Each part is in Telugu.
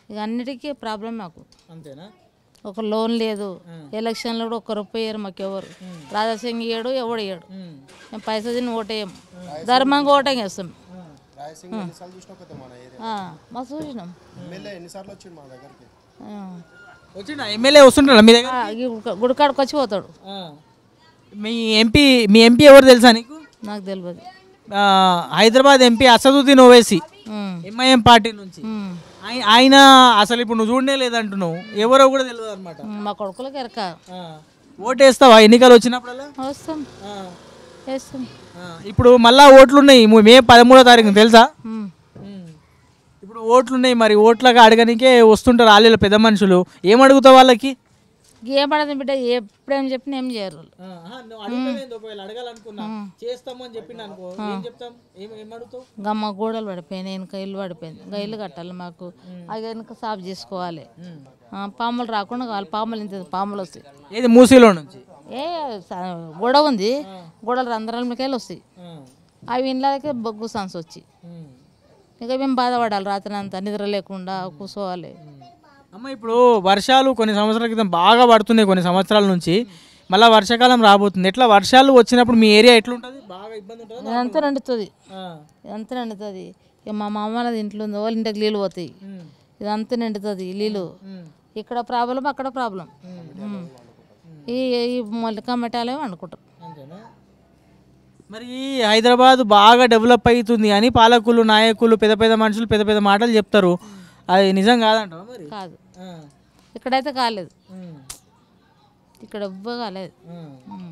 ఇక అన్నిటికీ ప్రాబ్లం మాకు అంతేనా ఒక లోన్ లేదు ఎలక్షన్లో కూడా ఒక్క రూపాయి ఇయ్యరు మాకు ఎవరు రాజాసింగ్ ఇయ్యడు ఎవడు ఇయ్యడు మేము పైసా తిని ఓటేయం ధర్మంగా ఓటేం వేస్తాం రాయసింగ్ ఎన్నిసార్లు చూసినా కొత్త మన ఏరియా ఆ, మా చూసినాం ఎమ్మెల్యే ఎన్నిసార్లు వచ్చిండు మా దగ్గరికి ఆ. వచ్చిండ ఎమ్మెల్యే వస్తుంటారా మీ దగ్గర ఆ, ఈ గుడి- గుడికాడికి వచ్చి పోతాడు మీ ఎంపీ మీ ఎంపీ ఎవరు తెలుసా నీకు నాకు తెలియదు ఆ, Hyderabad MP Asaduddin Owaisi um, MIM party నుంచి ఉమ్. ఆయ- ఆయన అసలు ఇప్పుడు నువ్వు చూడనే లేదంటున్నావు ఎవరో కూడా తెలియదు అనమాట మా కొడుకులకి ఎరక ఓటేస్తావా ఎన్నికలు వచ్చినప్పుడల్లా వస్తాం ఆ, వేస్తాం ఆ, ఇప్పుడు మళ్ళా ఓట్లు ఉన్నాయి ము- మే పదమూడో తారీఖు తెలుసా ఉమ్. ఇప్పుడు ఓట్లు ఉన్నాయి మరి ఓట్లగా అడగనికే వస్తుంటారు ఆలీల పెద్ద మనుషులు ఏం అడుగుతావు వాళ్ళకి ఏం పడదు బిడ్డ ఎప్పుడేం చెప్పినా ఏం చేయరు వాళ్ళు. ఒకవేళ అడగాలనుకున్నా చేస్తాము అని చెప్పిండు అనుకో ఏం చెప్తాం ఏం ఏం అడుగుతావు ఇంకా మా గోడలు పడిపోయినాయి వెనక ఇల్లు పడిపోయింది ఇంకా ఇల్లు కట్టాలి మాకు అది వెనక సాఫ్ చేసుకోవాలి ఆ, పాములు రాకుండా కావాలి పాములు ఇంత పాములు వస్తాయి ఏది మూసీలో నుంచి ఏ స- గోడ ఉంది గోడలు రంధ్రాలకి వెళ్ళి వస్తాయి అవి ఇండ్లకే బొగ్గు సాన్స్ వచ్చి ఇక మేము బాధపడాలి రాత్రి అంతా నిద్ర లేకుండా కూర్చోవాలి అమ్మ ఇప్పుడు వర్షాలు కొన్ని సంవత్సరాల క్రితం బాగా పడుతున్నాయి కొన్ని సంవత్సరాల నుంచి మళ్ళీ వర్షాకాలం రాబోతుంది ఎట్లా వర్షాలు వచ్చినప్పుడు మీ ఏరియా ఎట్లుంటుంది బాగా ఇబ్బంది ఉంటుంది ఇదంతా నిండుతుంది ఇదంతా నిండుతుంది ఇక మా మామ వాళ్ళది ఇంట్లో ఉంది వాళ్ళ ఇంటికి నీళ్ళు పోతాయి ఇదంతా నిండుతుంది నీళ్ళు ఇక్కడ ప్రాబ్లం అక్కడ ప్రాబ్లం ఉమ్. ఈ ఈ మొలక మెటాలేమో అనుకుంటారు అంతేనా మరి హైదరాబాద్ బాగా డెవలప్ అవుతుంది అని పాలకులు నాయకులు పెద్ద పెద్ద మనుషులు పెద్ద పెద్ద మాటలు చెప్తారు అది నిజం కాదంటావా మరి కాదు ఆ, ఇక్కడైతే కాలేదు ఉమ్, ఇక్కడ ఎవ్వ కాలేదు ఆ. ఉమ్.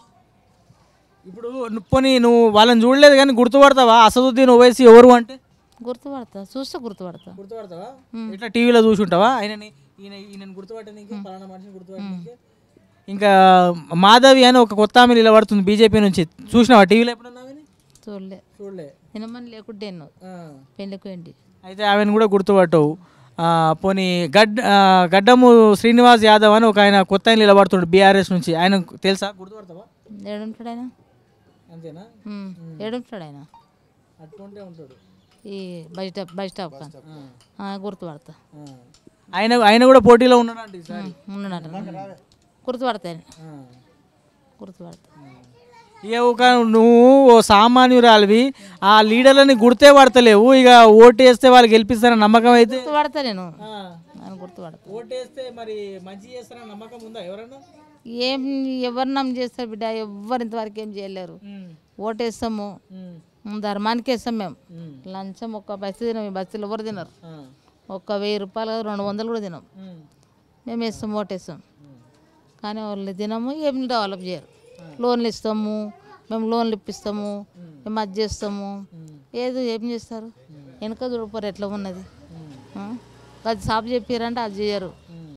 ఇప్పుడు ను- పోనీ నువ్వు వాళ్ళని చూడలేదు కానీ గుర్తుపడతావా అసదుద్దీన్ ఓవైసీ ఎవరు అంటే గుర్తుపడతా చూస్తే గుర్తుపడతా గుర్తుపడతావా ఇట్లా టీవీలో చూసుంటావా ఆయనని ఈయన ఈయనని గుర్తుపట్టడానికి పలానా మనిషిని గుర్తుపట్టడానికి ఇంకా మాధవి అని ఒక కొత్త ఆమె నిలబడుతుంది బీజేపీ నుంచి చూసినావా టీవీలో ఎప్పుడన్నా ఆమెని? చూడలే చూడలే వినమని లేకుంటే ఎన్నో ఆ. పెళ్ళికి ఏంటి అయితే ఆమెను కూడా గుర్తుపట్టవు ఆ, పోనీ గడ్ ఆ, గడ్డము శ్రీనివాస్ యాదవ్ అని ఒక ఆయన కొత్త ఆయన నిలబడుతుండు బీఆర్ఎస్ నుంచి ఆయన తెలుసా గుర్తుపడతావా ఏడుంటాడు ఆయన అంతేనా ఉమ్. ఏడుంటాడు ఆయన అట్లుంటే ఉంటాడు ఈ బస్ స్టాప్ బస్ స్టాప్ కానీ ఆ, గుర్తుపడతా ఆ. ఆయన ఆయన కూడా పోటీలో ఉన్నాడు ఈసారి ఉన్నాడు గుర్తుపడతా ఆయన గుర్తుపడతా ఇక ఒక నువ్వు ఓ సామాన్యురాలివి ఆ లీడర్లని గుర్తే పడతలేవు ఇక ఓటేస్తే వాళ్ళు గెలిపిస్తారన్న నమ్మకం అయితే గుర్తుపడతా నేను ఆయన గుర్తుపడతా ఓటేస్తే మరి మంచి చేస్తారన్న నమ్మకం ఉందా ఎవరన్నా ఏం ఎవరు నమ్మ చేస్తారు బిడ్డ ఎవ్వరు ఇంతవరకు ఏం చేయలేరు ఓటేస్తాము ఉమ్, ధర్మానికి వేస్తాం మేము లంచం ఒక్క బస్సు తినం ఈ బస్సులు ఎవరు తినరు ఒక్క వెయ్యి రూపాయలు కాదు, రెండు వందలు కూడా తినం మేము వేస్తాం ఓటేస్తాం కానీ వాళ్ళు తినము ఏం డెవలప్ చేయరు లోన్లు ఇస్తాము మేము లోన్లు ఇప్పిస్తాము మేము అది చేస్తాము ఏది ఏం చేస్తారు వెనక చూడపోరు ఎట్లా ఉన్నది ఆ? అది సాపు చెప్పారంటే అది చేయరు